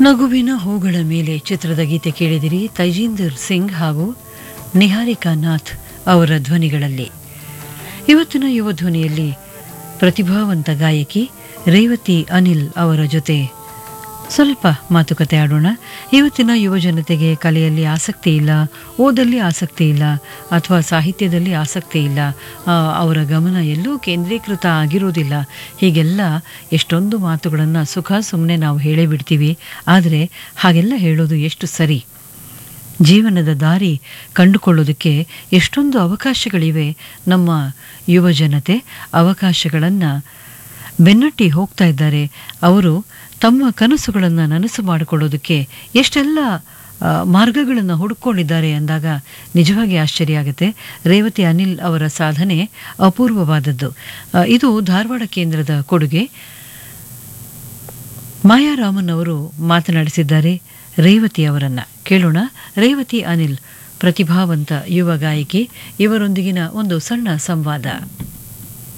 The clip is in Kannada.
ನಗುವಿನ ಹೂಗಳ ಮೇಲೆ ಚಿತ್ರದ ಗೀತೆ ಕೇಳಿದಿರಿ ತೈಜೀಂದರ್ ಸಿಂಗ್ ಹಾಗೂ ನಿಹಾರಿಕಾ ನಾಥ್ ಅವರ ಧ್ವನಿಗಳಲ್ಲಿ ಇವತ್ತಿನ ಯುವ ಧ್ವನಿಯಲ್ಲಿ ಪ್ರತಿಭಾವಂತ ಗಾಯಕಿ ರೇವತಿ ಅನಿಲ್ ಅವರ ಜೊತೆ ಸ್ವಲ್ಪ ಮಾತುಕತೆ ಆಡೋಣ ಇವತ್ತಿನ ಯುವ ಜನತೆಗೆ ಕಲೆಯಲ್ಲಿ ಆಸಕ್ತಿ ಇಲ್ಲ ಓದಲ್ಲಿ ಆಸಕ್ತಿ ಇಲ್ಲ ಅಥವಾ ಸಾಹಿತ್ಯದಲ್ಲಿ ಆಸಕ್ತಿ ಇಲ್ಲ ಆ, ಅವರ ಗಮನ ಎಲ್ಲೂ ಕೇಂದ್ರೀಕೃತ ಆಗಿರೋದಿಲ್ಲ ಹೀಗೆಲ್ಲ ಎಷ್ಟೊಂದು ಮಾತುಗಳನ್ನು ಸುಖ ಸುಮ್ಮನೆ ನಾವು ಹೇಳೇ ಬಿಡ್ತೀವಿ ಆದರೆ ಹಾಗೆಲ್ಲ ಹೇಳೋದು ಎಷ್ಟು ಸರಿ ಜೀವನದ ದಾರಿ ಕಂಡುಕೊಳ್ಳೋದಕ್ಕೆ ಎಷ್ಟೊಂದು ಅವಕಾಶಗಳಿವೆ ನಮ್ಮ ಯುವ ಜನತೆ ಅವಕಾಶಗಳನ್ನು ಬೆನ್ನಟ್ಟಿ ಹೋಗ್ತಾ ಇದ್ದಾರೆ ಅವರು ತಮ್ಮ ಕನಸುಗಳನ್ನು ನನಸು ಮಾಡಿಕೊಳ್ಳೋದಕ್ಕೆ ಎಷ್ಟೆಲ್ಲ ಆ, ಮಾರ್ಗಗಳನ್ನು ಹುಡುಕೊಂಡಿದ್ದಾರೆ ಅಂದಾಗ ನಿಜವಾಗಿ ಆಶ್ಚರ್ಯ ಆಗುತ್ತೆ ರೇವತಿ ಅನಿಲ್ ಅವರ ಸಾಧನೆ ಅಪೂರ್ವವಾದದ್ದು ಆ, ಇದು ಧಾರವಾಡ ಕೇಂದ್ರದ ಕೊಡುಗೆ ಮಾಯಾರಾಮನ್ ಅವರು ಮಾತನಾಡಿಸಿದ್ದಾರೆ ರೇವತಿ ಅವರನ್ನ ಕೇಳೋಣ ರೇವತಿ ಅನಿಲ್ ಪ್ರತಿಭಾವಂತ ಯುವ ಗಾಯಕಿ ಇವರೊಂದಿಗಿನ ಒಂದು ಸಣ್ಣ ಸಂವಾದ